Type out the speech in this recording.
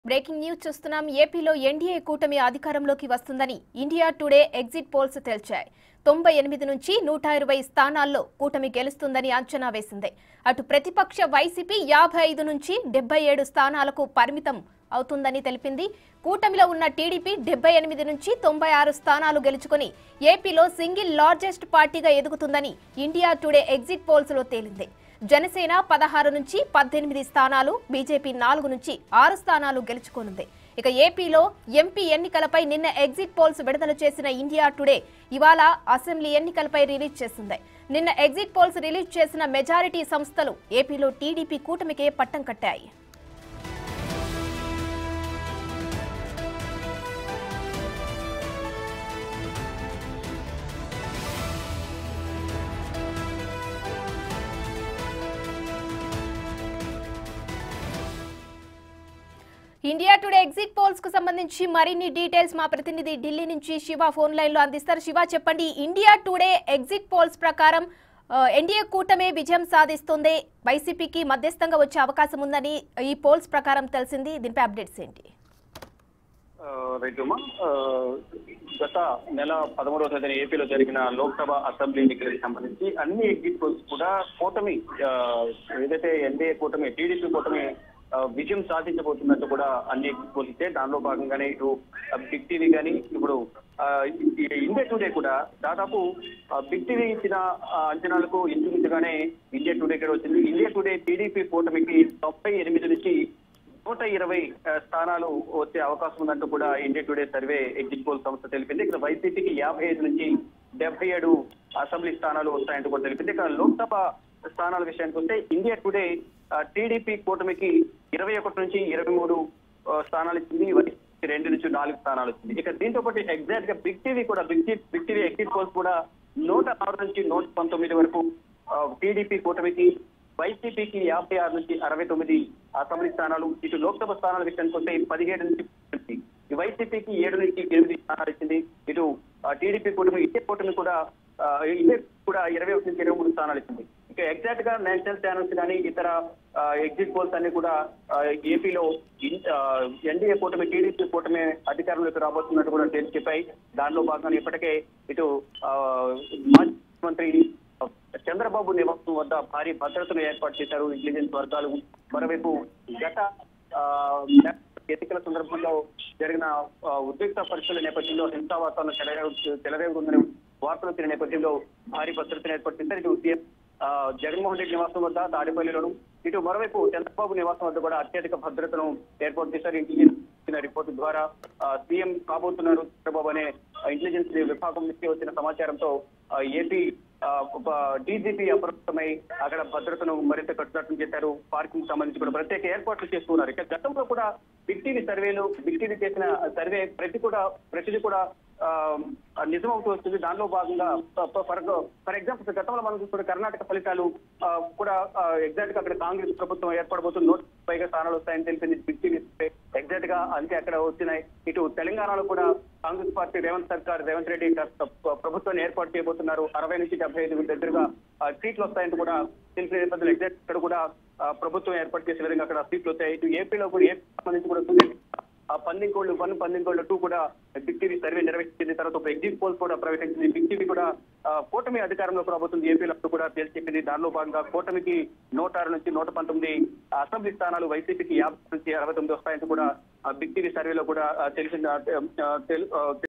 Breaking news చూస్తున్నాం ఏపీలో NDA కూటమి అధికారంలోకి వస్తుందని ఇండియా టుడే ఎగ్జిట్ పోల్స్ తేల్చాయి తొంభై ఎనిమిది నుంచి నూట ఇరవై స్థానాల్లో కూటమి గెలుస్తుందని అంచనా వేసింది అటు ప్రతిపక్ష వైసీపీ యాభై ఐదు నుంచి డెబ్బై ఏడు స్థానాలకు పరిమితం అవుతుందని తెలిపింది కూటమిలో ఉన్న టీడీపీ డెబ్బై ఎనిమిది నుంచి తొంభై ఆరు స్థానాలు గెలుచుకుని ఏపీలో సింగిల్ లార్జెస్ట్ పార్టీగా ఎదుగుతుందని ఇండియా టుడే ఎగ్జిట్ పోల్స్ లో తేలింది జనసేన పదహారు నుంచి పద్దెనిమిది స్థానాలు బీజేపీ నాలుగు నుంచి ఆరు స్థానాలు గెలుచుకోనుంది ఇక ఏపీలో ఎంపీ ఎన్నికలపై నిన్న ఎగ్జిట్ పోల్స్ విడుదల చేసిన ఇండియా టుడే ఇవాళ అసెంబ్లీ ఎన్నికలపై రిలీజ్ చేసింది నిన్న ఎగ్జిట్ పోల్స్ రిలీజ్ చేసిన మెజారిటీ సంస్థలు ఏపీలో టీడీపీ కూటమికే పట్టం కట్టాయి ఇండియా టుడే ఎగ్జిట్ పోల్స్ కు సంబంధించి మరిన్ని డీటెయిల్స్ మా ప్రతినిధి ఢిల్లీ నుంచి శివ ఫోన్ లైన్ లో అందిస్తారు శివ చెప్పండి ఇండియా టుడే ఎగ్జిట్ పోల్స్ ప్రకారం ఆ, ఎన్డీఏ కూటమే విజయం సాధిస్తుంది వైసీపీకి మధ్యస్థంగా వచ్చే అవకాశం ఉందని ఈ పోల్స్ ప్రకారం తెలిసింది దీనిపై అప్డేట్స్ ఏంటి రైతుమా గత నెల పదమూడవ తేదీన ఏపీలో జరిగిన లోక్సభ అసెంబ్లీ ఎన్నికలకు సంబంధించి అన్ని ఎగ్జిట్ పోల్స్ కూడా కూటమి ఆ, ఏదైతే ఎన్డీఏ కూటమి టీడీపీ కూటమి ఆ, విజయం సాధించబోతున్నట్టు కూడా అన్ని ఎగ్జిట్ పోల్స్ ఇస్తే దానిలో భాగంగానే ఇటు ఆ, బిగ్ టీవీ కానీ ఇప్పుడు ఆ, ఈ ఇండియా టుడే కూడా దాదాపు ఆ, బిగ్ టీవీ ఇచ్చిన ఆ, అంచనాలకు ఇంచుమించుగానే ఇండియా టుడే కూడా వచ్చింది ఇండియా టుడే టీడీపీ కూటమికి తొంభై ఎనిమిది నుంచి నూట ఇరవై ఆ, స్థానాలు వచ్చే అవకాశం ఉందంటూ కూడా India Today survey exit poll సంస్థ తెలిపింది ఇక్కడ వైసీపీకి యాభై ఐదు నుంచి డెబ్బై ఏడు అసెంబ్లీ స్థానాలు వస్తాయంటూ కూడా తెలిపింది ఇక్కడ లోక్సభ స్థానాల విషయానికి వస్తే ఇండియా టుడే ఆ, టీడీపీ కూటమికి ఇరవై ఒకటి నుంచి ఇరవై మూడు ఆ, స్థానాలు ఇచ్చింది వైసీపీ రెండు నుంచి నాలుగు స్థానాలు వచ్చింది ఇక దీంతో పాటు ఎగ్జాక్ట్ గా బిగ్ టీవీ కూడా big T big TV exit polls కూడా నూట ఆరు నుంచి నూట పంతొమ్మిది వరకు టీడీపీ కూటమికి వైసీపీకి యాభై ఆరు నుంచి అరవై తొమ్మిది అసెంబ్లీ స్థానాలు ఇటు లోక్సభ స్థానాల విషయానికి వస్తే పదిహేడు నుంచి పద్దెనిమిది. ఈ వైసీపీకి ఏడు నుంచి ఎనిమిది స్థానాలు ఇచ్చింది ఇటు టీడీపీ కూటమి ఇదే కూటమి కూడా ఆ, ఇదే కూడా ఇరవై ఒకటి నుంచి ఇరవై మూడు స్థానాలు ఇచ్చింది ఇక ఎగ్జాక్ట్ గా నేషనల్ ఛానల్స్ కానీ ఇతర ఎగ్జిట్ పోల్స్ అన్ని కూడా ఆ, ఏపీలో ఎన్డీఏ కూటమి టీడీపీ కూటమి అధికారంలోకి రాబోతున్నట్టు కూడా తేల్చి చెప్పాయి దానిలో భాగంగా ఇప్పటికే ఇటు ఆ, మాజీ ముఖ్యమంత్రి చంద్రబాబు నివాసం వద్ద భారీ భద్రతను ఏర్పాటు చేశారు ఇంటెలిజెన్స్ వర్గాలు మరోవైపు గత ఆ, ఎన్నికల సందర్భంలో జరిగిన ఆ, ఉద్రిక్త పరిస్థితుల నేపథ్యంలో హింసా వాతావరణం చెలరేగు చెలరేగుందనే వార్తలు వచ్చిన నేపథ్యంలో భారీ భద్రతను ఏర్పాటు చేశారు ఇటు సీఎం ఆ, జగన్మోహన్ రెడ్డి నివాసం వద్ద తాడేపల్లిలోను ఇటు మరోవైపు చంద్రబాబు నివాసం వద్ద కూడా అత్యధిక భద్రతను ఏర్పాటు చేశారు ఇంటెలిజెన్స్ ఇచ్చిన రిపోర్టు ద్వారా ఆ, సీఎం కాబోతున్నారు చంద్రబాబు అనే ఆ, ఇంటెలిజెన్స్ విభాగం నుంచి వచ్చిన సమాచారంతో ఆ, ఏపీ డీజీపీ అప్రమత్తమై అక్కడ భద్రతను మరింత కట్టుదట్టం చేశారు పార్కింగ్ సంబంధించి కూడా ప్రత్యేక ఏర్పాట్లు చేస్తున్నారు ఇక గతంలో కూడా బిగ్ టీవీ సర్వేలు బిగ్ టీవీ చేసిన సర్వే ప్రతి కూడా ప్రతిది కూడా ఆ, నిజం అవుతూ వస్తుంది దానిలో భాగంగా ఫర్ ఫర్ ఎగ్జాంపుల్ గతంలో మనం చూసుకుంటే కర్ణాటక ఫలితాలు ఆ, కూడా ఎగ్జాక్ట్ గా అక్కడ కాంగ్రెస్ ప్రభుత్వం ఏర్పడబోతుంది నూట పైగా స్థానాలు వస్తాయని తెలిపింది బిగ్ టీవీ ఎగ్జాక్ట్ గా అంతే అక్కడ వచ్చినాయి ఇటు తెలంగాణలో కూడా కాంగ్రెస్ పార్టీ రేవంత్ సర్కార్ రేవంత్ రెడ్డి ప్ర- ప్రభుత్వాన్ని ఏర్పాటు చేయబోతున్నారు అరవై నుంచి డెబ్బై ఐదు దగ్గరగా ఆ, సీట్లు వస్తాయంటూ కూడా తెలిసిన నేపథ్యంలో ఎగ్జాక్ట్ ఇక్కడ కూడా ఆ, ప్రభుత్వం ఏర్పాటు చేసే విధంగా అక్కడ సీట్లు వస్తాయి ఇటు ఏపీలో కూడా ఏపీ సంబంధించి కూడా సుదీర్ ఆ పందింకోళ్ళు వన్ పందింకోళ్ళు టూ కూడా బిగ్ టీవీ సర్వే నిర్వహించింది తర్వాత ఒక ఎగ్జిట్ పోల్స్ కూడా ప్రకటించింది బిగ్ టీవీ కూడా ఆ, కూటమి అధికారంలోకి రాబోతుంది ఏపీలో కూడా తేల్చి చెప్పింది దానిలో భాగంగా కూటమికి నూట ఆరు నుంచి నూట పంతొమ్మిది అసెంబ్లీ స్థానాలు వైసీపీకి యాభై నుంచి అరవై తొమ్మిది వస్తాయంటూ కూడా ఆ, బిగ్ టీవీ సర్వేలో కూడా ఆ, తెలిసింది ఆ, తెలు- ఆ,